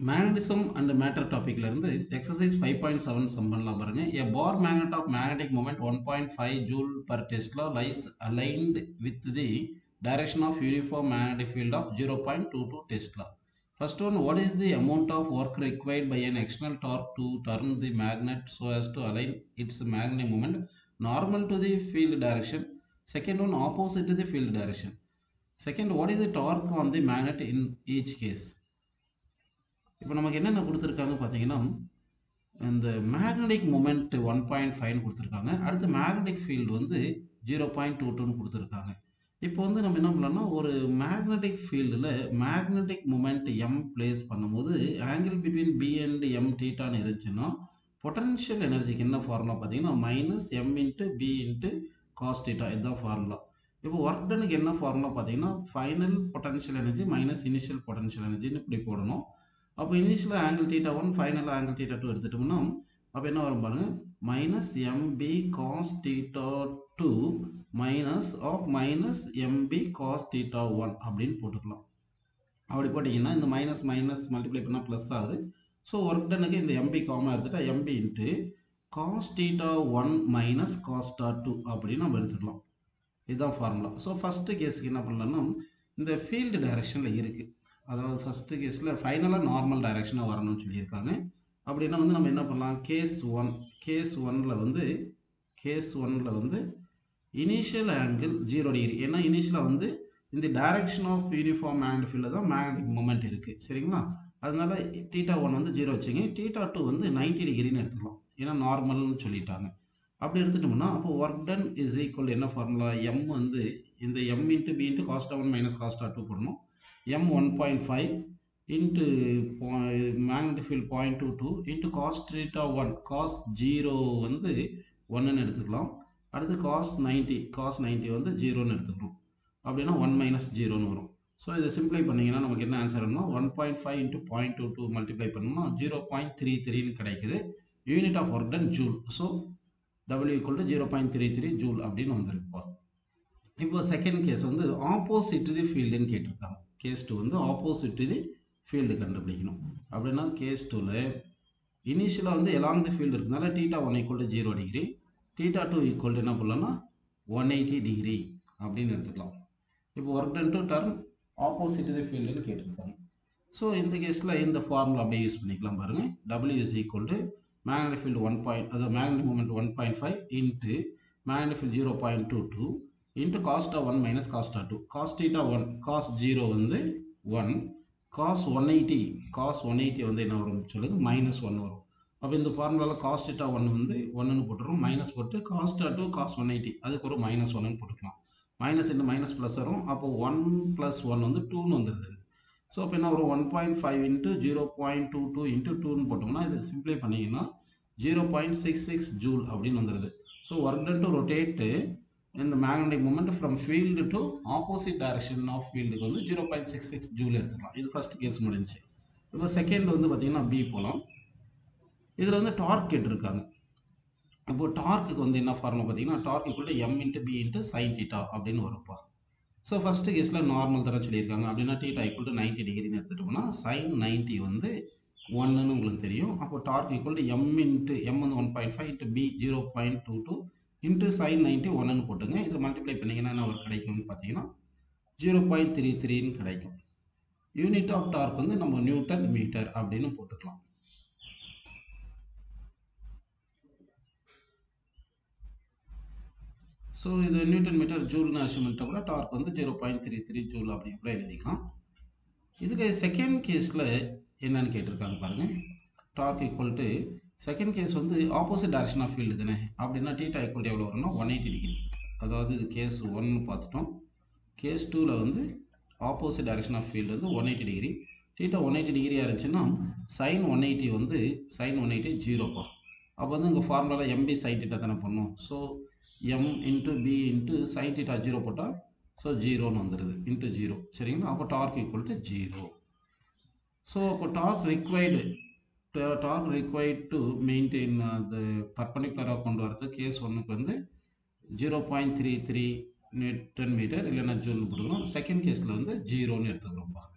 Magnetism and matter டாப்பிக்ல இருந்து exercise five point seven sum பண்ணலாம் பாருங்க a bar magnet of magnetic moment one point five joule per tesla lies aligned with the direction of uniform magnetic field of zero point two two tesla First one, what is the amount of work required by an external torque to turn the magnet so as to align its magnetic moment normal to the field direction? Second one, opposite to the field direction. Second, what is the torque on the magnet in each case? இப்போ நமக்கு என்னென்ன கொடுத்துருக்காங்க பார்த்தீங்கன்னா இந்த magnetic moment one point ஃபைவ்னு கொடுத்துருக்காங்க அடுத்து magnetic field வந்து ஜீரோ பாயிண்ட் டூ டூன்னு கொடுத்துருக்காங்க இப்போ வந்து நம்ம என்ன பண்ணலாம்னா ஒரு மேக்னெட்டிக் ஃபீல்டில் மேக்னெட்டிக் மூமெண்ட் எம் பிளேஸ் பண்ணும்போது angle between B and M டீட்டான்னு இருந்துச்சுன்னா பொட்டன்ஷியல் எனர்ஜிக்கு என்ன ஃபார்முலா பார்த்தீங்கன்னா minus M into B into cos theta இதுதான் ஃபார்முலா இப்போ ஒர்க் டனுக்கு என்ன ஃபார்முலா பார்த்தீங்கன்னா final potential energy minus initial potential எனர்ஜின்னு இப்படி போடணும் அப்போ initial angle theta one final angle theta two எடுத்துட்டோம்னா அப்போ என்ன வரும் பாருங்க minus MB cos theta two minus of minus MB cos theta one அப்படின்னு போட்டுக்கலாம் அப்படி போட்டிங்கன்னா இந்த மைனஸ் மைனஸ் மல்டிப்ளை பண்ணால் ப்ளஸ் ஆகுது ஸோ ஒர்க் டனுக்கு இந்த எம்பி காமாக எடுத்துட்டா MB into cos theta one minus cos theta two அப்படின்னு நம்ம எடுத்துக்கலாம் இதுதான் ஃபார்முலா ஸோ ஃபஸ்ட்டு கேஸுக்கு என்ன பண்ணலாம்னா இந்த ஃபீல்டு டைரெக்ஷனில் இருக்குது அதாவது ஃபஸ்ட்டு கேஸில் ஃபைனலாக நார்மல் டைரெக்ஷனாக வரணும்னு சொல்லியிருக்காங்க அப்படின்னா வந்து நம்ம என்ன பண்ணலாம் கேஸ் ஒன் கேஸ் ஒனில் வந்து கேஸ் ஒனில் வந்து இனிஷியல் ஆங்கிள் ஜீரோ டிகிரி ஏன்னா இனிஷியலாக வந்து இந்த டைரக்ஷன் ஆஃப் யூனிஃபார்ம் மேக்னட் ஃபீல்டில் தான் மேக்னெட்டிக் மூமெண்ட் இருக்குது சரிங்களா அதனால டீட்டா ஒன் வந்து ஜீரோ வச்சுங்க டீட்டா டூ வந்து நைன்டி டிகிரின்னு எடுத்துக்கலாம் ஏன்னா நார்மல்னு சொல்லிட்டாங்க அப்படி எடுத்துட்டோம்னா அப்போ ஒர்க் டன் இஸ் ஈக்குவல் என்ன ஃபார்முலா எம் வந்து இந்த M into B into cos theta one minus cos theta two போடணும் M one point five into magnetic field point two two into cos theta one cos zero வந்து ஒன்றுன்னு எடுத்துக்கலாம் அடுத்து cos ninety cos ninety வந்து ஜீரோன்னு எடுத்துக்கணும் அப்படின்னா ஒன் மைனஸ் ஜீரோன்னு வரும் ஸோ இதை சிம்ப்ளை பண்ணிங்கன்னா நமக்கு என்ன ஆன்சர் வரணும் one point five into point two two multiply பண்ணோம்னா ஜீரோ பாயிண்ட் த்ரீ த்ரீன்னு கிடைக்குது unit of work done joule so W equal to zero point three three joule அப்படின்னு வந்திருப்பா இப்போ செகண்ட் கேஸ் வந்து ஆப்போசிட் தி ஃபீல்டுன்னு கேட்டிருக்காங்க கேஸ் டூ வந்து ஆப்போசிட் தி ஃபீல்டு கண்டுபிடிக்கணும் அப்படின்னா கேஸ் டூவில் இனிஷியலாக வந்து எலாங் தி ஃபீல்டு இருக்கிறதுனால theta one equal to zero degree theta two equal to என்ன பண்ணலாம்னா ஒன் எயிட்டி டிகிரி அப்படின்னு எடுத்துக்கலாம் இப்போ work done to turn opposite the ஃபீல்டுன்னு கேட்டிருக்காங்க ஸோ இந்த கேஸில் இந்த ஃபார்முலா அப்படியே யூஸ் பண்ணிக்கலாம் பாருங்கள் W is equal to magnetic field one point அதாவது magnetic moment one point five into magnetic field zero point two two into cos theta one minus cos theta two cos theta one cos zero வந்து one cos one eighty cos one eighty வந்து என்ன வரும் சொல்லுங்கள் minus one வரும் அப்போ இந்த ஃபார்முலாவில் cos theta one வந்து ஒன்றுன்னு போட்டுரும் மைனஸ் போட்டு cos theta two cos one eighty அதுக்கு ஒரு மைனஸ் ஒன்னு போட்டுக்கலாம் மைனஸ் இன்ட்டு மைனஸ் ப்ளஸ் வரும் அப்போ ஒன் ப்ளஸ் ஒன் வந்து டூன்னு வந்துடுது ஸோ அப்போ என்ன ஒரு one point five into zero point two two into டூன்னு போட்டோம்னா இது சிம்ப்ளை பண்ணிங்கன்னா zero point six six joule அப்படின்னு வந்துடுது so work done to rotate இந்த magnetic moment from field to opposite direction of ஃபீல்டுக்கு வந்து zero point six six joule எடுத்துக்கலாம் இது ஃபஸ்ட் கேஸ் முடிஞ்சு இப்போ செகண்ட் வந்து பார்த்திங்கன்னா பி போகலாம் இதில் வந்து டார்க் கேட்டிருக்காங்க இப்போ டார்க்குக்கு வந்து என்ன ஃபார்முலா பார்த்தீங்கன்னா torque equal M into B into sine theta அப்படின்னு வரும்ப்பா ஸோ ஃபஸ்ட்டு கேஸில் நார்மல் தர சொல்லியிருக்காங்க அப்படின்னா டீட்டா ஈக்குவல் டு நைன்ட்டி டிகிரின்னு எடுத்துட்டோம்னா சைன் நைன்ட்டி வந்து ஒன்றுன்னு உங்களுக்கு தெரியும் அப்போ torque equal to M into M வந்து one point five into B zero point two two into sine ninety ஒன்றுன்னு போட்டுங்க இதை மல்டிப்ளை பண்ணிங்கன்னா என்ன ஒரு கிடைக்கும்னு பார்த்தீங்கன்னா ஜீரோ பாயிண்ட் த்ரீ த்ரீன்னு கிடைக்கும் யூனிட் ஆஃப் டார்க் வந்து நம்ம நியூட்டன் மீட்டர் அப்படின்னு போட்டுக்கலாம் ஸோ இது நியூட்டன் மீட்டர் ஜூல்னு அசிமெண்ட்டை கூட டார்க் வந்து zero point three three joule அப்படின்னு கூட எழுதிக்கலாம் இதில் செகண்ட் கேஸில் என்னன்னு கேட்டிருக்காங்க பாருங்கள் torque equal to second case வந்து ஆப்போசிட் டைரக்ஷன் ஆஃப் ஃபீல்டு தானே அப்படின்னா டீட்டா ஈக்குவல் எவ்வளோ வரும்னா ஒன் எயிட்டி டிகிரி அதாவது இது கேஸ் ஒன்னு பார்த்துட்டோம் கேஸ் டூவில் வந்து ஆப்போசிட் டைரக்ஷன் ஆஃப் ஃபீல்டு வந்து one eighty degree theta one eighty டிகிரியாக இருந்துச்சுன்னா சைன் ஒன் எயிட்டி வந்து சைன் ஒன் எயிட்டி ஜீரோப்பா அப்போ வந்து இங்கே ஃபார்முலாவில் எம்பி சைன் டீட்டா தானே பண்ணும் so M into B into sine theta zero போட்டால் ஸோ ஜீரோன்னு வந்துடுது இன்ட்டு ஜீரோ சரிங்களா அப்போ torque equal to zero so அப்போ torque required torque required to maintain அந்த பர்பனிகுலராக கொண்டு வரது கேஸ் ஒன்றுக்கு வந்து zero point three three newton metre இல்லைன்னா ஜூல்னு போட்டுக்கிறோம் செகண்ட் கேஸில் வந்து ஜீரோன்னு எடுத்துக்கிறோம்ப்பா